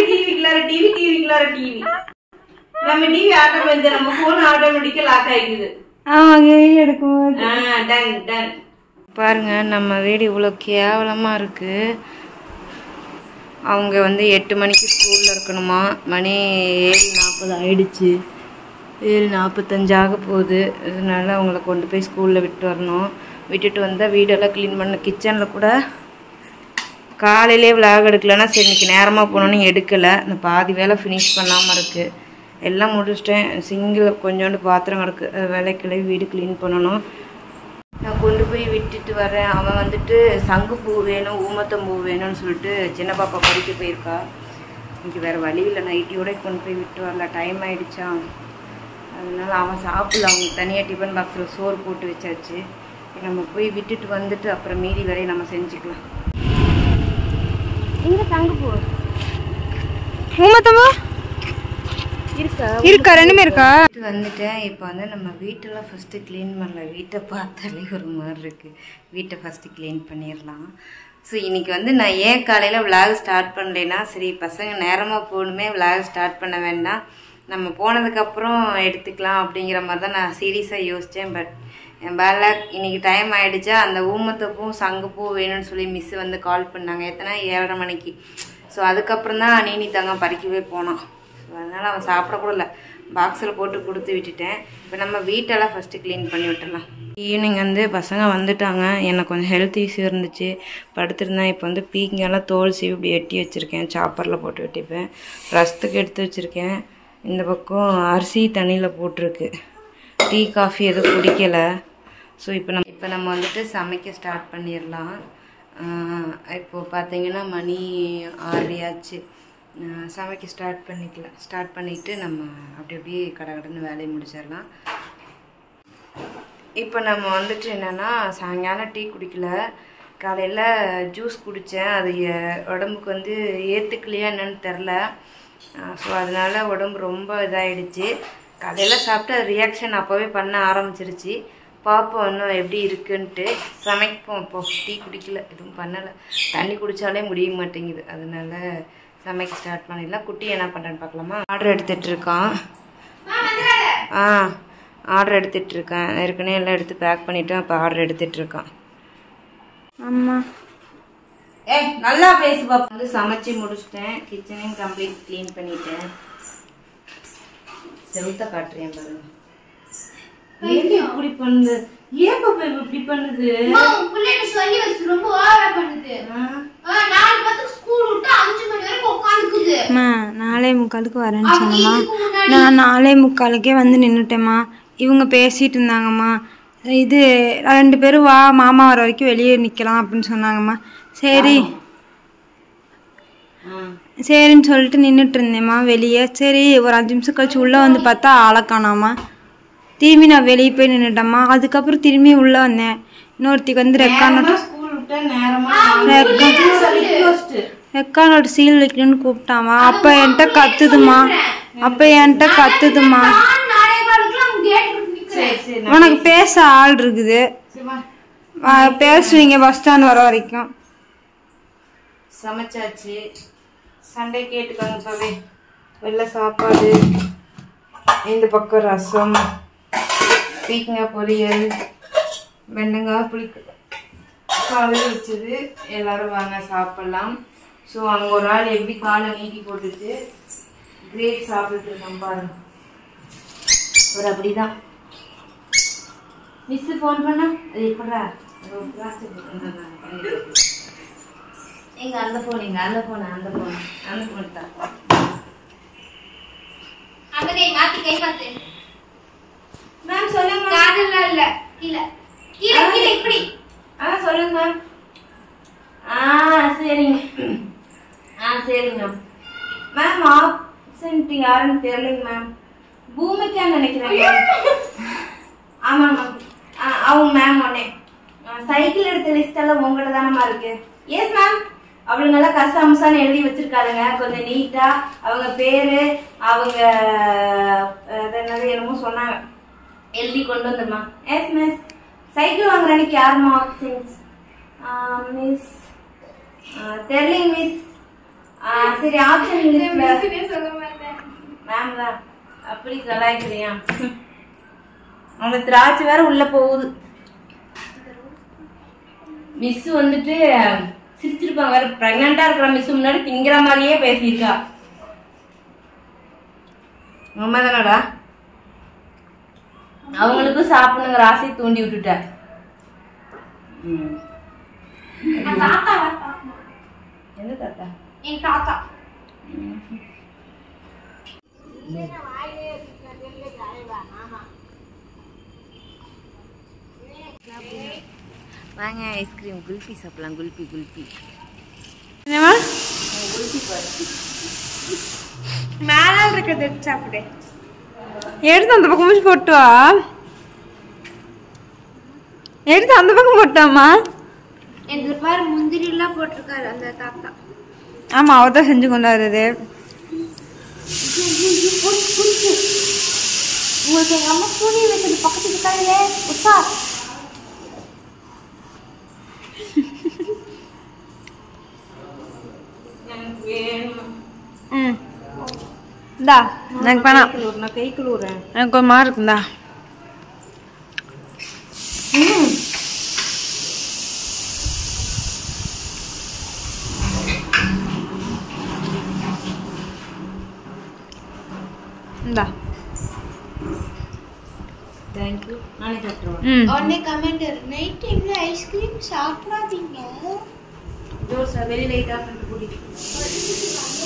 டிவிக்குள்ளார TV டிவிக்குள்ளார TV நம்ம TV automatic நம்ம போன் ஆட்டோமேட்டிக்கா லாக் ஆகிக்குது ஆமாங்க எடுக்கும் டன் டன் பாருங்க நம்ம வீடு இவ்வளோ கேவலமாக இருக்குது அவங்க வந்து எட்டு மணிக்கு ஸ்கூலில் இருக்கணுமா மணி ஏழு நாற்பது ஆயிடுச்சு ஏழு நாற்பத்தஞ்சு ஆக போகுது அதனால அவங்கள கொண்டு போய் ஸ்கூலில் விட்டு வரணும் விட்டுட்டு வந்தால் வீடெல்லாம் க்ளீன் பண்ண கிச்சனில் கூட காலையிலே விளாக் எடுக்கலன்னா சரி இன்னைக்கு நேரமாக போகணுன்னு எடுக்கலை இந்த பாதி வேலை ஃபினிஷ் பண்ணாமல் இருக்குது எல்லாம் முடிச்சிட்டேன் சிங்கிள் கொஞ்சோண்டு பாத்திரம் கிடக்கு அது விளக்கில வீடு க்ளீன் பண்ணணும் நான் கொண்டு போய் விட்டுட்டு வரேன் அவன் வந்துட்டு சங்குப்பூ வேணும் ஊமத்தம்பூ வேணும்னு சொல்லிட்டு சின்ன பாப்பா படிக்க போயிருக்கா இன்னைக்கு வேறு வழி இல்லை நைட்டியோட கொண்டு போய் விட்டு வரல டைம் ஆயிடுச்சா அதனால அவன் சாப்பிடல அவனுக்கு தனியாக டிஃபன் பாக்ஸில் சோறு போட்டு வச்சாச்சு இப்ப நம்ம போய் விட்டுட்டு வந்துட்டு அப்புறம் மீதி வேலையை நம்ம செஞ்சுக்கலாம் எங்கே சங்குப்பூ ஊமத்தம்பா இருக்கா இருக்கா ரெண்டுமே இருக்கா வீட்டு வந்துட்டேன் இப்போ வந்து நம்ம வீட்டெல்லாம் ஃபஸ்ட்டு க்ளீன் பண்ணல வீட்டை பார்த்தாலே ஒரு மாதிரி இருக்குது வீட்டை ஃபஸ்ட்டு க்ளீன் பண்ணிடலாம் ஸோ இன்னைக்கு வந்து நான் ஏன் காலையில் விலாக் ஸ்டார்ட் பண்ணலைன்னா சரி பசங்க நேரமாக போகணுமே விலாக் ஸ்டார்ட் பண்ண வேண்டாம் நம்ம போனதுக்கப்புறம் எடுத்துக்கலாம் அப்படிங்கிற மாதிரி தான் நான் சீரியஸாக யோசித்தேன் பட் என் பேல இன்னைக்கு டைம் ஆயிடுச்சா அந்த ஊமத்தப்பூவும் சங்குப்பூ வேணும்னு சொல்லி மிஸ் வந்து கால் பண்ணாங்க எத்தனை ஏழரை மணிக்கு ஸோ அதுக்கப்புறம் தான் நீனி தங்க பறிக்கவே போனான் ஸோ அதனால் அவன் சாப்பிடக்கூட இல்லை பாக்ஸில் போட்டு கொடுத்து விட்டுட்டேன் இப்போ நம்ம வீட்டெல்லாம் ஃபஸ்ட்டு க்ளீன் பண்ணி விட்டுடலாம் ஈவினிங் வந்து பசங்க வந்துட்டாங்க எனக்கு கொஞ்சம் ஹெல்த் இஷ்யூ இருந்துச்சு படுத்திருந்தேன் இப்போ வந்து பீக்கங்கெல்லாம் தோல் சீவி இப்படி எட்டி வச்சுருக்கேன் சாப்பரில் போட்டு வெட்டிப்பேன் ரசத்துக்கு எடுத்து வச்சுருக்கேன் இந்த பக்கம் அரிசி தண்ணியில் போட்டிருக்கு டீ காஃபி எதுவும் குடிக்கலை ஸோ இப்போ நம்ம இப்போ நம்ம வந்துட்டு சமைக்க ஸ்டார்ட் பண்ணிடலாம் ஆஹ் இப்போ பார்த்தீங்கன்னா மணி ஆறியாச்சு ஆஹ் சமைக்க ஸ்டார்ட் பண்ணிக்கலாம் ஸ்டார்ட் பண்ணிவிட்டு நம்ம அப்படி அப்படியே கடை கடன்னு வேலையை முடிச்சிடலாம் இப்போ நம்ம வந்துட்டு என்னென்னா சாயங்காலம் டீ குடிக்கல காலையில் ஜூஸ் குடித்தேன் அது எ- உடம்புக்கு வந்து ஏற்றுக்கலையா என்னன்னு தெரில ஸோ அதனால உடம்பு ரொம்ப இதாகிடுச்சு காலையில் சாப்பிட்டு அது ரியாக்ஷன் அப்போவே பண்ண ஆரம்பிச்சிருச்சு பார்ப்போம் இன்னும் எப்படி இருக்குன்ட்டு சமைப்போம் இப்போ டீ குடிக்கல எதுவும் பண்ணலை தண்ணி குடித்தாலே முடிய மாட்டேங்குது அதனால சமைக்க ஸ்டார்ட் பண்ணிடலாம் குட்டி என்ன பண்ணுறேன்னு பார்க்கலாமா ஆர்டர் எடுத்துகிட்டு இருக்கான் ஆ ஆர்டர் எடுத்துட்டு இருக்கேன் ஏற்கனவே எல்லாம் எடுத்து பேக் பண்ணிட்டேன் இப்போ ஆர்டர் எடுத்துட்டு இருக்கான் ஆமா ஏய் நல்லா பேசு பாப்பா வந்து சமைச்சு முடிச்சிட்டேன் கிச்சனையும் கம்ப்ளீட் க்ளீன் பண்ணிட்டேன் செவுத்த காட்டுறேன் பாருங்க ஏன் இப்படி பண்ணுது ஏன் பாப்பா இவ இப்படி பண்ணுது பிள்ளைங்க சொல்லி வச்சு ரொம்ப ஓவரா பண்ணுது ஆ? ஆ, நாலு பத்துக்கு ஸ்கூல் விட்டு அஞ்சு மணி வரைக்கும் உட்காந்துக்குது அம்மா நாலே முக்காலுக்கு வரேன்னு சொன்னம்மா இதுக்கு முன்னாடி நான் நாலே முக்காலுக்கே வந்து நின்றுட்டேம்மா இவங்க பேசிட்டு இருந்தாங்கம்மா இது ரெண்டு பேரும் வா மாமா வர வரைக்கும் வெளியே நிற்கலாம் அப்படின்னு சொன்னாங்கம்மா சரி ஆ. சரின்னு சொல்லிட்டு நின்றுட்டு இருந்தேம்மா வெளியே சரி ஒரு அஞ்சு நிமிஷம் கழிச்சு உள்ளே வந்து பார்த்தா ஆளை காணாமா திரும்பி நான் வெளியே போய் நின்றுட்டேம்மா அதுக்கப்புறம் திரும்பி உள்ளே வந்தேன் இன்னொருத்திக்கு வந்து ரெக்கார்ட் ஸ்கூல் விட்டா நேரமா ரெக்கார்ட் ரெக்கார்டோட சீல் வைக்கணும்னு கூப்பிட்டாமா அப்போ என்கிட்ட கத்துதுமா அப்போ என்கிட்ட கத்துதுமா நான் நாளை காலுக்குலாம் கேட் நிக்கிறேன் சரி சரி உனக்கு பேச ஆள் இருக்குது சரிம்மா. வா, பேசுவீங்க பஸ் ஸ்டாண்ட் வர வரைக்கும் சமைச்சாச்சு சண்டே கேட்டுக்கோங்க இப்பவே வெள்ளை சாப்பாடு இந்த பக்கம் ரசம் பீக்கங்காய் பொரியல் வெண்டங்காய் புளி காலையில் வச்சது எல்லாரும் வாங்க சாப்பிடலாம் ஸோ அங்கே ஒரு ஆள் எப்படி காலை நீட்டி போட்டுட்டு கிரேட் சாப்பிட்டுட்டு இருக்கோம் பாருங்க ஒரு அப்படிதான் மிஸ் ஃபோன் பண்ணா அது எப்படா அது ஒரு plastic போட்டு எங்க அந்த போன் எங்க அந்த போன் அந்த போன் அந்த போன் தான் அந்த கை மாத்தி கை மாத்து மேம் சொல்லுங்க காதல்ல இல்ல இல்ல கீழே கீழே இப்படி ஆ சொல்லுங்க மேம் ஆ சரிங்க ஆ சரிங்க மேம் மேம் ஆப்சன்ட் யாருன்னு தெரியலைங்க மேம் பூமிக்கான்னு நினைக்கிறேன் மேம் ஆமாம் மேம் ஆ அவங்க மேம் உடனே சைக்கிள் எடுத்த லிஸ்ட் எல்லாம் உங்கள்கிட்ட தானம்மா இருக்கு எஸ் மேம் அவளுங்கெல்லாம் கசாமசான்னு எழுதி வச்சிருக்காளுங்க கொஞ்சம் நீட்டா அவங்க பேரு அவங்க அஹ், அது என்னது என்னமோ சொன்னாங்க எழுதி கொண்டு வந்துருமா எஸ் மிஸ் சைக்கிள் வாங்குற அன்னைக்கு யாருமா ஆப்ஷன்ஸ் மிஸ் தெரியலைங்க மிஸ் ஆ, சரி ஆப்ஷன் லிஸ்ட்ல மிஸ்ஸுனே சொல்ல மாட்டேன் மேம் தான் அப்படி கலாய்க்கிறியா அந்த திராட்சை வேற உள்ள போகுது மிஸ் வந்துட்டு சிரிச்சிருப்பாங்க வேற பிரெக்னண்டா இருக்கிற மிஸ் முன்னாடி திங்கிற மாதிரியே பேசியிருக்கா உண்மைதானடா அவங்களுக்கும் சாப்பிடணுங்கிற ஆசையை தூண்டி விட்டுட்ட ம். என் தாத்தா வர பாக்கணும் என்ன தாத்தா என் தாத்தா வாங்க ஐஸ்கிரீம் குல்பி சாப்பிடலாம் குல்பி குல்பி என்னம்மா மேல இருக்கிறது எடுத்து சாப்பிடு எடுத்து அந்த பக்கம் முடிச்சு போட்டு வா எடுத்து அந்த பக்கம் போட்டாமா எனக்கு பாரு முந்திரி எல்லாம் போட்டிருக்காரு அந்த தாத்தா ஆமா அவர் தான் செஞ்சு கொண்டாடுறது உங்களுக்கு எங்க அம்மா துணி வச்சது பக்கத்து இருக்காங்களே உஷா எனக்கு வேணும் ம் இந்தா எனக்கு வேணாம் நான் கை கழுவுறேன் எனக்கு ஒரு மாதிரி இருக்குந்தா இந்தா தேங்க்யூ நானே சாப்பிட்ருவேன் ம் உடனே கமெண்ட் நைட் டைம்ல ஐஸ்கிரீம் சாப்பிடாதீங்க ஜோர் சார் வெளியே லைட் ஆஃப் பண்ணிட்டு கூட்டிட்டு